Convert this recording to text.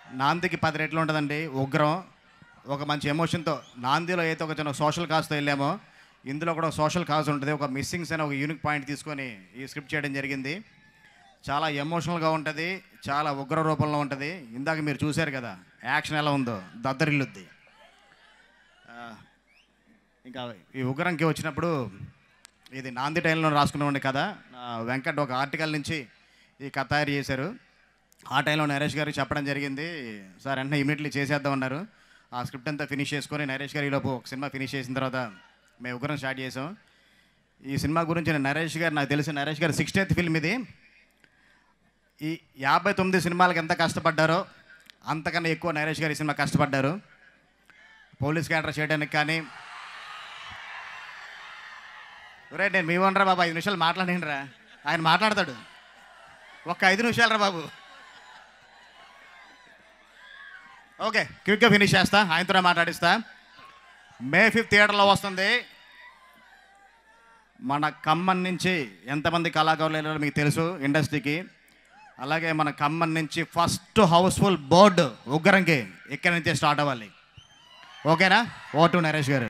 నాందికి పది రెట్లు ఉంటుందండి ఉగ్రం ఒక మంచి ఎమోషన్తో నాందిలో అయితే ఒక చిన్న సోషల్ కాజ్తో వెళ్ళామో ఇందులో కూడా సోషల్ కాజ్ ఉంటుంది ఒక మిస్సింగ్స్ అనే ఒక యూనిక్ పాయింట్ తీసుకొని ఈ స్క్రిప్ట్ చేయడం జరిగింది చాలా ఎమోషనల్గా ఉంటుంది చాలా ఉగ్ర రూపంలో ఉంటుంది ఇందాక మీరు చూశారు కదా యాక్షన్ ఎలా ఉందో దద్దరిల్లుద్ది ఆ, ఇంకా ఈ ఉగ్రంకి వచ్చినప్పుడు ఇది నాంది టైంలో రాసుకున్నవాడిని కథ ఆ, వెంకట్ ఒక ఆర్టికల్ నుంచి ఈ కథ తయారు చేశారు ఆ టైంలో నరేష్ గారికి చెప్పడం జరిగింది సార్ వెంటనే ఇమీడియట్లీ చేసేద్దాం అన్నారు ఆ స్క్రిప్ట్ అంతా ఫినిష్ చేసుకొని నరేష్ గారు ఈలోపు ఒక సినిమా ఫినిష్ చేసిన తర్వాత మేము ఉగ్రం స్టార్ట్ చేసాం ఈ సినిమా గురించి నేను నరేష్ గారు నాకు తెలిసి నరేష్ గారు సిక్స్టీన్త్ ఫిల్మ్ ఇది ఈ యాభై తొమ్మిది సినిమాలకు ఎంత కష్టపడ్డారో అంతకన్నా ఎక్కువ నరేష్ గారు ఈ సినిమా కష్టపడ్డారు పోలీస్ క్యారెక్టర్ చేయడానికి కానీ ఒరే నేను మీ వనరా బాబు ఐదు నిమిషాలు మాట్లాడండి రా ఆయన మాట్లాడతాడు ఒక్క ఐదు నిమిషాలు రా బాబు ఓకే క్విక్గా ఫినిష్ చేస్తా ఆయనతో మాట్లాడిస్తా మే ఫిఫ్త్ థియేటర్లో వస్తుంది మన ఖమ్మం నుంచి ఎంతమంది కళాకారులు వెళ్ళారో మీకు తెలుసు ఇండస్ట్రీకి అలాగే మన ఖమ్మం నుంచి ఫస్ట్ హౌస్ఫుల్ బోర్డు ఉగ్రంకి ఇక్కడి నుంచే స్టార్ట్ అవ్వాలి ఓకేనా ఓ టు నరేష్ గారు